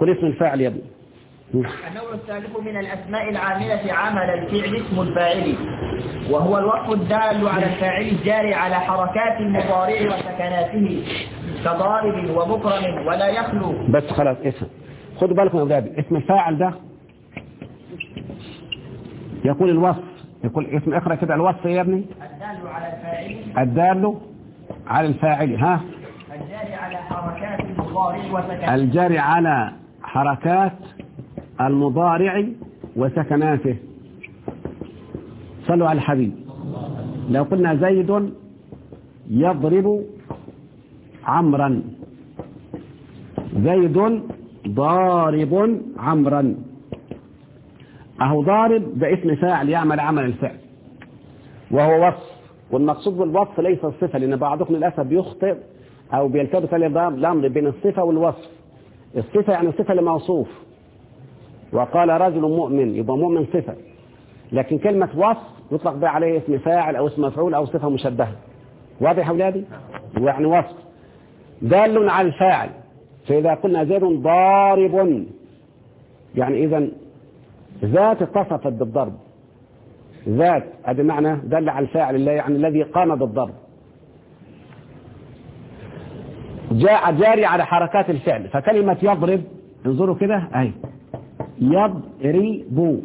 قول اسم الفاعل يا ابني النوع الثالث من الأسماء العاملة عمل الفعل اسم الفاعل وهو الوصف الدال على الفاعل الجاري على حركات المضارع وسكناته كضارب ومكرم ولا يخلو بس خلاص اسم خدوا بالكم يا أولاد اسم الفاعل ده يقول الوصف يقول اسم اقرأ كده الوصف يا ابني الدال على الفاعل الدال على الفاعل ها الجاري على حركات المضارع وسكناته الجاري على حركات المضارع وسكناته صلوا على الحبيب لو قلنا زيد يضرب عمرا زيد ضارب عمرا اهو ضارب ده اسم فاعل يعمل عمل الفعل وهو وصف والمقصود بالوصف ليس الصفة لأن بعضكم للأسف بيخطئ أو بيلتبس عليه الأمر بين الصفة والوصف الصفة يعني الصفة لموصوف وقال رجل مؤمن يبقى مؤمن صفة لكن كلمة وصف يطلق بها عليه اسم فاعل أو اسم مفعول أو صفة مشبهة واضح يا أولادي؟ يعني وصف دال على الفاعل فإذا قلنا زيد ضارب يعني إذا ذات اتصفت بالضرب ذات هذا معنى دل على الفاعل اللي يعني الذي قام بالضرب جاء جاري على حركات الفعل فكلمة يضرب انظروا كده اهي يضرب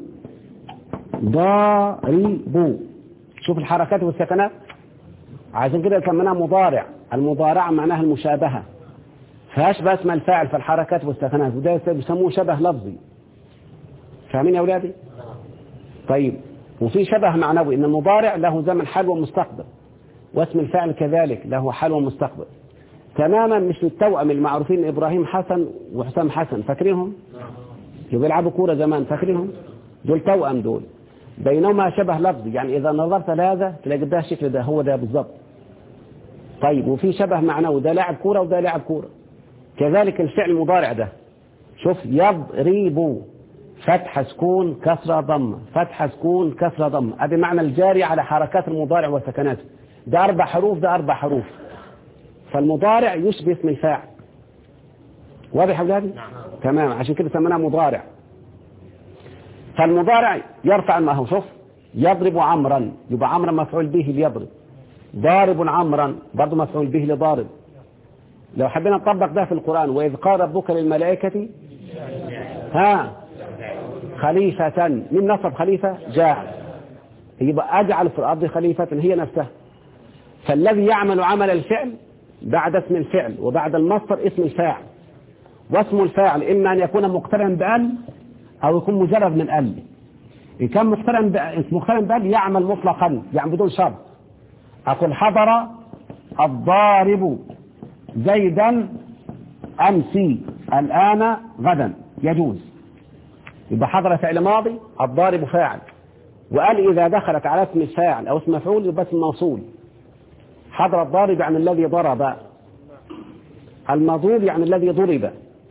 ضارب شوف الحركات والسكنات عشان كده سميناها مضارع المضارعة معناها المشابهة فيشبه اسم الفاعل في الحركات والسكنات وده بيسموه شبه لفظي فاهمين يا أولادي طيب وفي شبه معنوي ان المضارع له زمن حال ومستقبل واسم الفاعل كذلك له حال ومستقبل تماما مش التوأم المعروفين ابراهيم حسن وحسام حسن فاكرينهم اللي بيلعبوا كوره زمان فاكرينهم دول توأم دول بينهما شبه لفظي يعني اذا نظرت لهذا تلاقي ده الشكل ده هو ده بالظبط طيب وفي شبه معنوي ده لاعب كوره وده لاعب كوره كذلك الفعل المضارع ده شوف يضرب فتح سكون كسرة ضمة فتح سكون كسرة ضمة هذا معنى الجاري على حركات المضارع وسكناته ده أربع حروف ده أربع حروف فالمضارع يشبه اسم الفاعل واضح يا أولادي؟ نعم. تمام عشان كده سميناه مضارع فالمضارع يرفع ما هو شوف يضرب عمرا يبقى عمرا مفعول به ليضرب ضارب عمرا برضه مفعول به لضارب لو حبينا نطبق ده في القرآن وإذ قال ربك للملائكة ها خليفة من نصب خليفة جاعل يبقى أجعل في الأرض خليفة هي نفسها فالذي يعمل عمل الفعل بعد اسم الفعل وبعد المصدر اسم الفاعل واسم الفاعل إما أن يكون مقترن بأل أو يكون مجرد من أل إن كان مقترن مقترن بأل يعمل مطلقا يعني بدون شرط أقول حضر الضارب زيدا أمسي الآن غدا يجوز يبقى حضر فعل ماضي الضارب فاعل وقال إذا دخلت على اسم الفاعل أو اسم مفعول يبقى اسم موصول حضر الضارب يعني الذي ضرب المضروب يعني الذي ضرب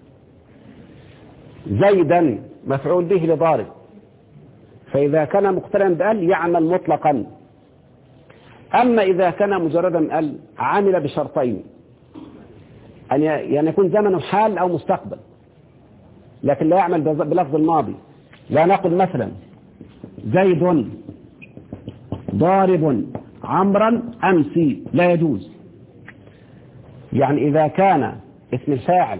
زيدا مفعول به لضارب فإذا كان مقترنا بأل يعمل مطلقا أما إذا كان مجردا أل عمل بشرطين أن يعني يكون زمنه حال أو مستقبل لكن لا يعمل بلفظ الماضي لا نقول مثلا زيد ضارب عمرا أمسي لا يجوز يعني إذا كان اسم الفاعل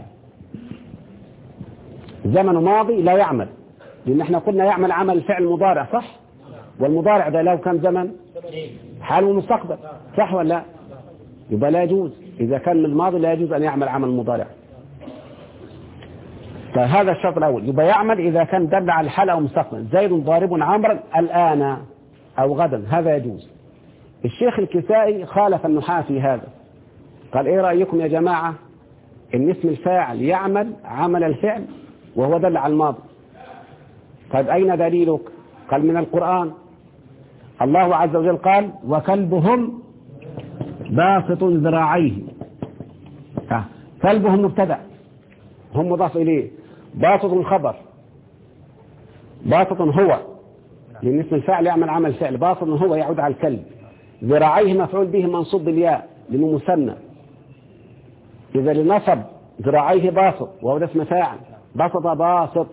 زمن ماضي لا يعمل لأن احنا قلنا يعمل عمل فعل مضارع صح والمضارع ده له كم زمن حال ومستقبل صح ولا لا يبقى لا يجوز إذا كان من الماضي لا يجوز أن يعمل عمل مضارع فهذا الشرط الأول يبقى يعمل إذا كان دل على الحال أو مستقبل زيد ضارب عمرا الآن أو غدا هذا يجوز الشيخ الكسائي خالف النحاة في هذا قال إيه رأيكم يا جماعة إن اسم الفاعل يعمل عمل الفعل وهو دل على الماضي طيب أين دليلك قال من القرآن الله عز وجل قال وكلبهم باسط ذراعيه كلبهم مبتدأ هم مضاف إليه باسط الخبر باسط هو لأن اسم الفاعل يعمل عمل فعل باسط هو يعود على الكلب ذراعيه مفعول به منصوب بالياء لأنه مثنى إذا لنصب ذراعيه باسط وهو ده اسم فاعل بسط باسط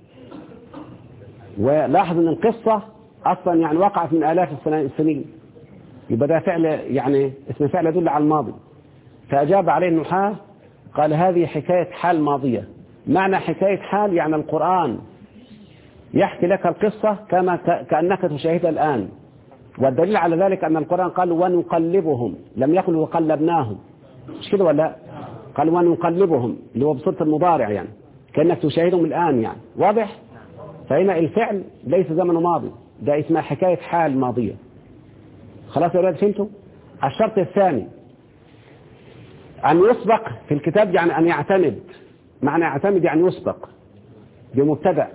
ولاحظ ان القصة اصلا يعني وقعت من الاف السنين يبقى ده فعل يعني اسم فعل يدل على الماضي فاجاب عليه النحاة قال هذه حكاية حال ماضية معنى حكاية حال يعني القرآن يحكي لك القصة كما كأنك تشاهدها الآن والدليل على ذلك أن القرآن قال ونقلبهم لم يقل وقلبناهم مش كده ولا قال ونقلبهم اللي هو بصورة المضارع يعني كأنك تشاهدهم الآن يعني واضح فهنا الفعل ليس زمن ماضي ده اسمها حكاية حال ماضية خلاص يا أولاد فهمتوا الشرط الثاني أن يسبق في الكتاب يعني أن يعتمد معنى يعتمد يعني يسبق بمبتدأ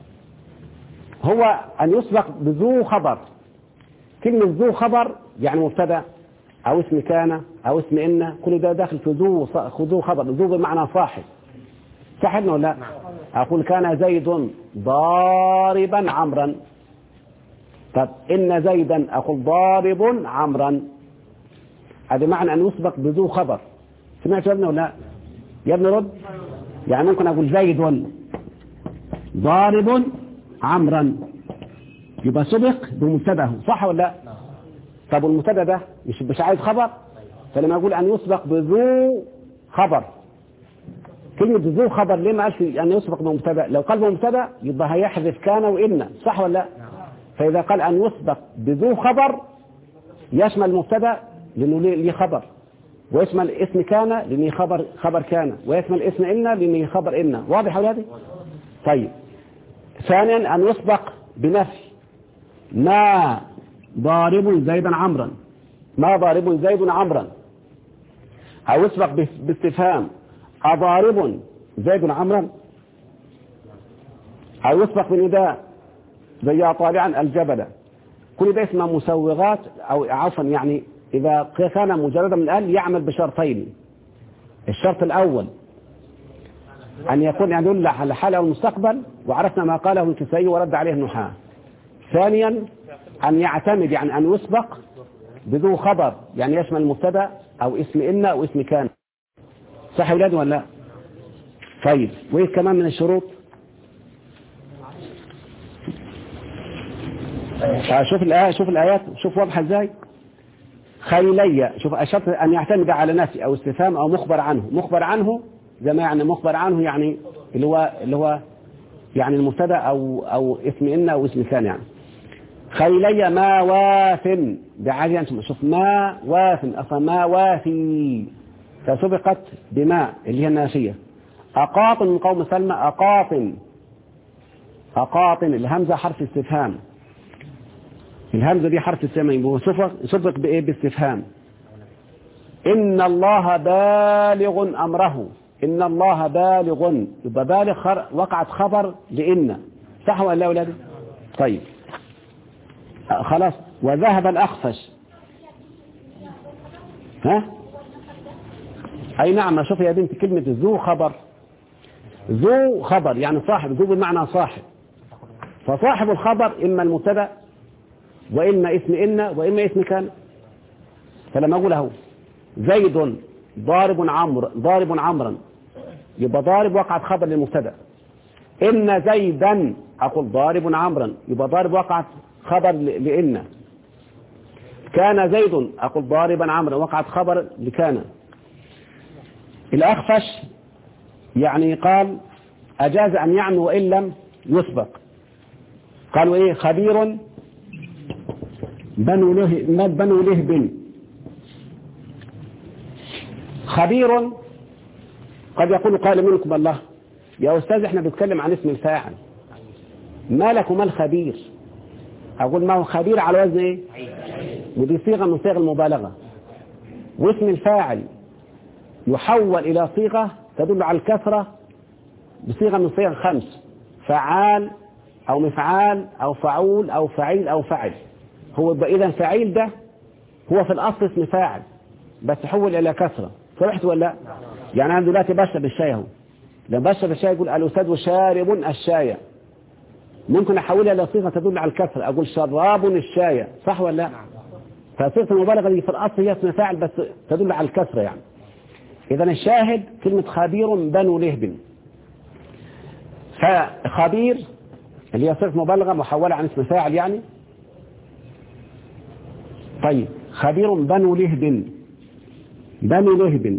هو أن يسبق بذو خبر كلمة ذو خبر يعني مبتدا أو اسم كان أو اسم إن كل ده داخل في ذو ذو خبر ذو بمعنى صاحب صاحبنا ولا لا أقول كان زيد ضاربا عمرا طب إن زيدا أقول ضارب عمرا هذا معنى أن يسبق بذو خبر سمعت يا ابني ولا لا يا ابني رد يعني ممكن أقول زيد ضارب عمرا يبقى سبق بمبتداه صح ولا لا طب والمبتدا ده مش مش عايز خبر فلما اقول ان يسبق بذو خبر كلمة ذو خبر ليه ما قالش أن يسبق بمبتدا لو قال بمبتدا يبقى هيحذف كان وإن صح ولا لا فإذا قال أن يسبق بذو خبر يشمل المبتدا لأنه ليه خبر ويشمل اسم كان لأنه خبر خبر كان ويشمل اسم إن لأنه خبر إن واضح يا أولادي؟ طيب ثانيا أن يسبق بنفي ما ضارب زيدا عمرا ما ضارب زيد عمرا أو يسبق باستفهام أضارب زيد عمرا أو يسبق بنداء زي طالعا الجبل كل ده اسمه مسوغات أو عفوا يعني إذا كان مجردا من الآن يعمل بشرطين الشرط الأول أن يكون يدل على حال أو المستقبل وعرفنا ما قاله الكسائي ورد عليه النحاة ثانيا أن يعتمد يعني أن يسبق بذو خبر يعني يشمل المبتدا أو اسم إن أو اسم كان صح يا ولاد ولا لا طيب وإيه كمان من الشروط شوف الآية شوف الآيات شوف واضحة ازاي خيلي شوف الشرط أن يعتمد على نفي أو استفهام أو مخبر عنه مخبر عنه زي ما يعني مخبر عنه يعني اللي هو اللي هو يعني المبتدا أو أو اسم إن أو اسم كان يعني خيلي ما واف بعالي أنتم شوف ما واف أصلا ما وافي فسبقت بما اللي هي الناشية أقاط من قوم سلمى أقاط أقاط الهمزة حرف استفهام الهمزة دي حرف استفهام سبق بإيه باستفهام إن الله بالغ أمره إن الله بالغ يبقى بالغ خر... وقعت خبر لإن صح ولا لا أولادي طيب خلاص وذهب الأخفش ها أي نعم شوف يا بنت كلمة ذو خبر ذو خبر يعني صاحب ذو بمعنى صاحب فصاحب الخبر إما المبتدا وإما اسم إن وإما اسم كان فلما أقول له زيد ضارب عمرو ضارب عمرا يبقى ضارب وقعت خبر للمبتدا إن زيدا أقول ضارب عمرا يبقى ضارب وقعت خبر لإن كان زيد أقول ضاربا عمرا وقعت خبر لكان الأخفش يعني قال أجاز أن يعمي وإن لم يسبق قالوا إيه خبير بنو له بنو لهب خبير قد يقول قال منكم الله يا أستاذ احنا بنتكلم عن اسم الفاعل ما لك وما الخبير أقول ما هو خبير على وزن إيه ودي صيغة من صيغ المبالغة واسم الفاعل يحول إلى صيغة تدل على الكثرة بصيغة من صيغ خمس فعال أو مفعال أو فعول أو فعيل أو فعل هو إذا فعيل ده هو في الأصل اسم فاعل بس حول إلى كثرة صرحت ولا لا يعني أنا دلوقتي بشرب الشاي اهو لما بشرب الشاي يقول الأستاذ شارب الشاي ممكن أحولها إلى صيغة تدل على الكثرة أقول شراب الشاي صح ولا لا فصيغة المبالغة دي في الأصل هي اسم فاعل بس تدل على الكثرة يعني إذا الشاهد كلمة خبير بنو لهب فخبير اللي هي صفة مبالغة محولة عن اسم فاعل يعني طيب خبير بنو لهب بنو لهب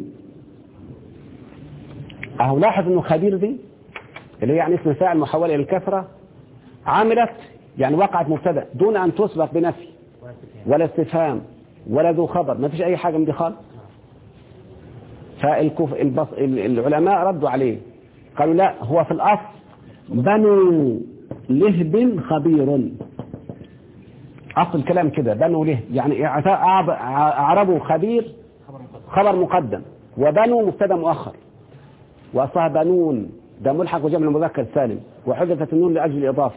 اهو لاحظ انه خبير دي اللي هي يعني اسم فاعل محول الى الكثرة عملت يعني وقعت مبتدا دون ان تسبق بنفي ولا استفهام ولا ذو خبر ما فيش اي حاجة من دي خالص فالكف... البص... العلماء ردوا عليه قالوا لا هو في الاصل بنو لهب خبير اصل الكلام كده بنو لهب يعني اعربوا خبير خبر مقدم وبنو مبتدا مؤخر واصلها بنون ده ملحق وجمع المذكر سالم وحذفت النون لاجل الاضافه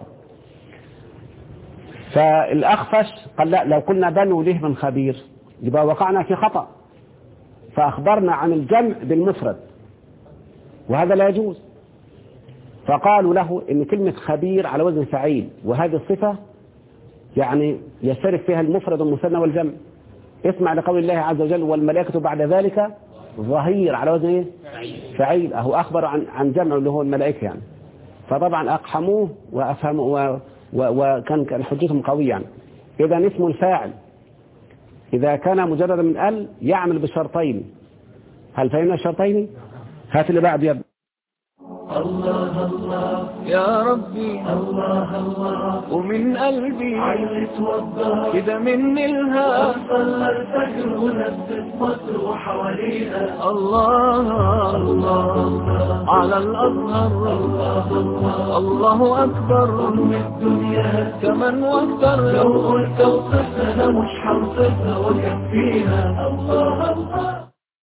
فالاخفش قال لا لو قلنا بنو لهب خبير يبقى وقعنا في خطأ فأخبرنا عن الجمع بالمفرد وهذا لا يجوز فقالوا له ان كلمة خبير على وزن فعيل وهذه الصفة يعني يشترك فيها المفرد والمثنى والجمع اسمع لقول الله عز وجل والملائكة بعد ذلك ظهير على وزن ايه فعيل اهو اخبر عن عن جمع اللي هو الملائكة يعني فطبعا اقحموه وافهموا وكان كان حجتهم قوية يعني اذا اسم الفاعل إذا كان مجردا من ال يعمل بشرطين هل فهمنا الشرطين هات اللي بعد يبدأ الله الله يا ربي الله الله ومن قلبي عيت وضح كده مني الهام صلى الفجر ونفس مصر وحواليها الله الله على الأزهر الله الله الله أكبر أم الدنيا كمان واكتر لو قلت اوصفها مش هنصفها وكفيها الله الله